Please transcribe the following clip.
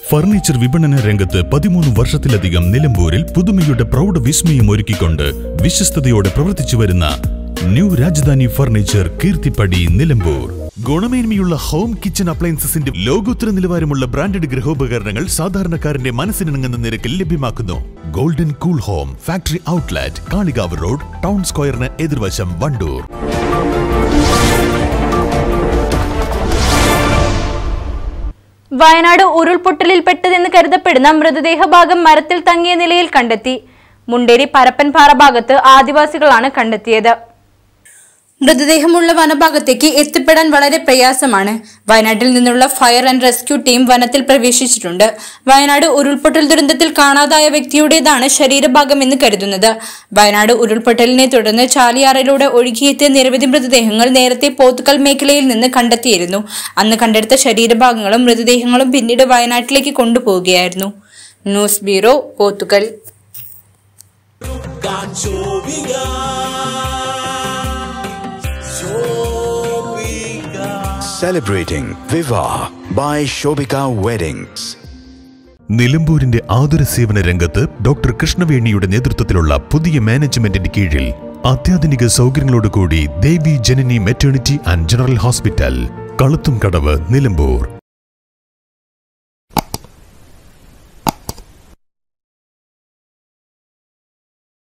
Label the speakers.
Speaker 1: Furniture വിപണന രംഗത്ത് പതിമൂന്ന് വർഷത്തിലധികം നിലമ്പൂരിൽ പുതുമയുടെ പ്രൗഢ വിസ്മയം ഒരുക്കിക്കൊണ്ട് വിശ്വസ്തയോടെ പ്രവർത്തിച്ചു വരുന്ന ന്യൂ രാജധാനി ഫർണിച്ചർ കീർത്തിപ്പടി നിലമ്പൂർ ഗുണമേന്മയുള്ള ഹോം കിച്ചൺ അപ്ലയൻസസിന്റെ ലോകോത്തര നിലവാരമുള്ള ബ്രാൻഡഡ് ഗൃഹോപകരണങ്ങൾ സാധാരണക്കാരന്റെ മനസ്സിനിണങ്ങുന്ന നിരക്കിൽ ലഭ്യമാക്കുന്നു golden cool home factory outlet Kalikavu road town സ്ക്വയറിന് എതിർവശം വണ്ടൂർ
Speaker 2: വയനാട് ഉരുൾപൊട്ടലിൽപ്പെട്ടതെന്ന് കരുതപ്പെടുന്ന മൃതദേഹഭാഗം മരത്തിൽ തങ്ങിയ നിലയിൽ കണ്ടെത്തി മുണ്ടേരി പരപ്പൻപാറ ഭാഗത്ത് ആദിവാസികളാണ് കണ്ടെത്തിയത്
Speaker 3: മൃതദേഹമുള്ള വനഭാഗത്തേക്ക് എത്തിപ്പെടാൻ വളരെ പ്രയാസമാണ് വയനാട്ടിൽ നിന്നുള്ള ഫയർ ആൻഡ് റെസ്ക്യൂ ടീം വനത്തിൽ പ്രവേശിച്ചിട്ടുണ്ട് വയനാട് ഉരുൾപൊട്ടൽ ദുരന്തത്തിൽ കാണാതായ വ്യക്തിയുടേതാണ് ശരീരഭാഗം എന്ന് കരുതുന്നത് വയനാട് ഉരുൾപൊട്ടലിനെ തുടർന്ന് ചാലിയാറിലൂടെ ഒഴുകിയെത്തിയ നിരവധി മൃതദേഹങ്ങൾ നേരത്തെ പോത്തുക്കൽ മേഖലയിൽ നിന്ന് കണ്ടെത്തിയിരുന്നു അന്ന് കണ്ടെടുത്ത ശരീരഭാഗങ്ങളും മൃതദേഹങ്ങളും പിന്നീട് വയനാട്ടിലേക്ക് കൊണ്ടുപോവുകയായിരുന്നു news bureau Pothukal
Speaker 4: Celebrating Viva by Shobika Weddings.
Speaker 1: നിലമ്പൂരിന്റെ ആതുര സേവന രംഗത്ത് ഡോക്ടർ കൃഷ്ണവേണിയുടെ നേതൃത്വത്തിലുള്ള പുതിയ മാനേജ്മെന്റിന്റെ കീഴിൽ അത്യാധുനിക സൗകര്യങ്ങളോടുകൂടി Devi Janani maternity and general hospital Kaluthum Kadavu Nilambur